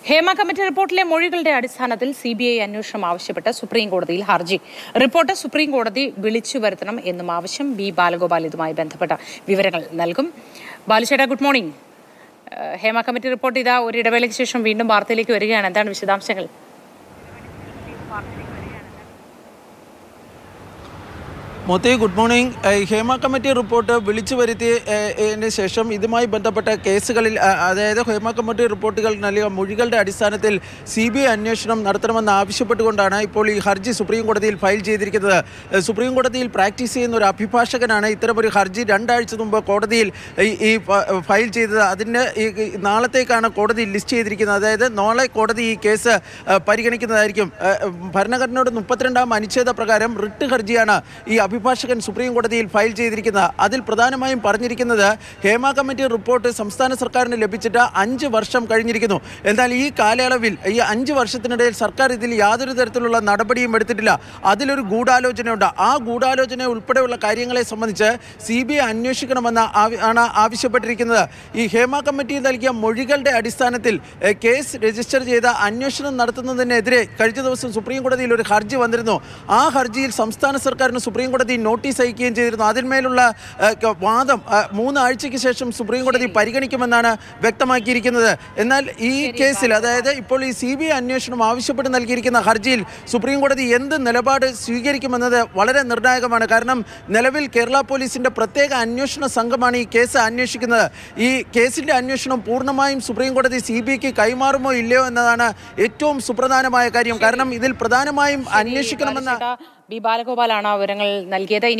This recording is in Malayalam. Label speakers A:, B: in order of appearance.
A: ഹേമ കമ്മിറ്റി റിപ്പോർട്ടിലെ മൊഴികളുടെ അടിസ്ഥാനത്തിൽ സി ബി ഐ അന്വേഷണം ആവശ്യപ്പെട്ട് സുപ്രീം കോടതിയിൽ ഹർജി റിപ്പോർട്ട് സുപ്രീം കോടതി വിളിച്ചു വരുത്തണം എന്നും ആവശ്യം ബി ബാലഗോപാൽ ഇതുമായി ബന്ധപ്പെട്ട വിവരങ്ങൾ നൽകും ബാലുചേട്ടാ ഗുഡ് മോർണിംഗ് ഏഹ് ഹേമ കമ്മിറ്റി റിപ്പോർട്ട് ഇതാ ഒരു ഇടവേളയ്ക്ക് ശേഷം വീണ്ടും വാർത്തയിലേക്ക് വരികയാണ് എന്താണ് വിശദാംശങ്ങൾ
B: മോത്തി ഗുഡ് മോർണിംഗ് ഏഹ് ഹേമ കമ്മിറ്റി റിപ്പോർട്ട് വിളിച്ചു വരുത്തിയതിന് ശേഷം ഇതുമായി ബന്ധപ്പെട്ട കേസുകളിൽ അഹ് അതായത് ഹേമ കമ്മിറ്റി റിപ്പോർട്ടുകൾ നൽകിയ മൊഴികളുടെ അടിസ്ഥാനത്തിൽ സി ബി ഐ അന്വേഷണം നടത്തണമെന്ന് ആവശ്യപ്പെട്ടുകൊണ്ടാണ് ഇപ്പോൾ ഈ ഹർജി സുപ്രീം കോടതിയിൽ ഫയൽ ചെയ്തിരിക്കുന്നത് ഏഹ് സുപ്രീം കോടതിയിൽ പ്രാക്ടീസ് ചെയ്യുന്ന ഒരു അഭിഭാഷകനാണ് ഇത്തരമൊരു ഹർജി രണ്ടാഴ്ച മുമ്പ് കോടതിയിൽ ഈ- ഈ ഫ- ഫയൽ ചെയ്തത് അതിൻ്റെ ഈ ഈ നാളത്തേക്കാണ് കോടതി ലിസ്റ്റ് ചെയ്തിരിക്കുന്നത് അതായത് നാളെ കോടതി ഈ കേസ് ഏഹ് പരിഗണിക്കുന്നതായിരിക്കും ഏഹ് ഭരണഘടനയുടെ മുപ്പത്തിരണ്ടാം അനുച്ഛേദ പ്രകാരം റിട്ട് ഹർജിയാണ് ഈ അഭിഭാഷകൻ സുപ്രീം കോടതിയിൽ ഫയൽ ചെയ്തിരിക്കുന്നത് അതിൽ പ്രധാനമായും പറഞ്ഞിരിക്കുന്നത് ഹേമ കമ്മിറ്റി റിപ്പോർട്ട് സംസ്ഥാന സർക്കാരിന് ലഭിച്ചിട്ട് അഞ്ച് വർഷം കഴിഞ്ഞിരിക്കുന്നു എന്നാൽ ഈ കാലയളവിൽ ഈ അഞ്ച് വർഷത്തിനിടയിൽ സർക്കാർ ഇതിൽ യാതൊരു തരത്തിലുള്ള നടപടിയും എടുത്തിട്ടില്ല അതിലൊരു ഗൂഢാലോചനയുണ്ട് ആ ഗൂഢാലോചന ഉൾപ്പെടെയുള്ള കാര്യങ്ങളെ സംബന്ധിച്ച് സി ബി ഐ അന്വേഷിക്കണമെന്ന് ആവ- ആണ് ആവശ്യപ്പെട്ടിരിക്കുന്നത് ഈ ഹേമ കമ്മിറ്റി നൽകിയ മൊഴികളുടെ അടിസ്ഥാനത്തിൽ എ, കേസ് രജിസ്റ്റർ ചെയ്ത അന്വേഷണം നടത്തുന്നതിനെതിരെ കഴിഞ്ഞ ദിവസം സുപ്രീം കോടതിയിൽ ഒരു ഹർജി വന്നിരുന്നു ആ ഹർജിയിൽ സംസ്ഥാന സർക്കാരിന് സുപ്രീം കോടതി നോട്ടീസ് അയക്കുകയും ചെയ്തിരുന്നു അതിന്മേലുള്ള എ, ക- വാദം എ, മൂന്നാഴ്ചയ്ക്ക് ശേഷം സുപ്രീം കോടതി പരിഗണിക്കുമെന്നാണ് വ്യക്തമാക്കിയിരിക്കുന്നത് എന്നാൽ ഈ കേസിൽ അതായത് ഇപ്പോൾ ഈ സി ബി ഐ അന്വേഷണം ആവശ്യപ്പെട്ട് നൽകിയിരിക്കുന്ന ഹർജിയിൽ സുപ്രീം കോടതി എന്ത് നിലപാട് സ്വീകരിക്കുമെന്നത് വളരെ നിർണായകമാണ് കാരണം നിലവിൽ കേരള പോലീസിന്റെ പ്രത്യേക അന്വേഷണ സംഘമാണ് ഈ കേസ് അന്വേഷിക്കുന്നത് ഈ കേസിന്റെ അന്വേഷണം പൂർണ്ണമായും സുപ്രീം കോടതി സി ബി ഐക്ക് കൈമാറുമോ ഇല്ലയോ എന്നതാണ് ഏറ്റവും സുപ്രധാനമായ കാര്യം കാരണം ഇതിൽ പ്രധാനമായും അന്വേഷിക്കണമെന്ന
A: ബാലുചേട്ടാ, ബി ബാലഗോപാലാണ് ആ വിവരങ്ങൾ നൽകിയത് ഇനി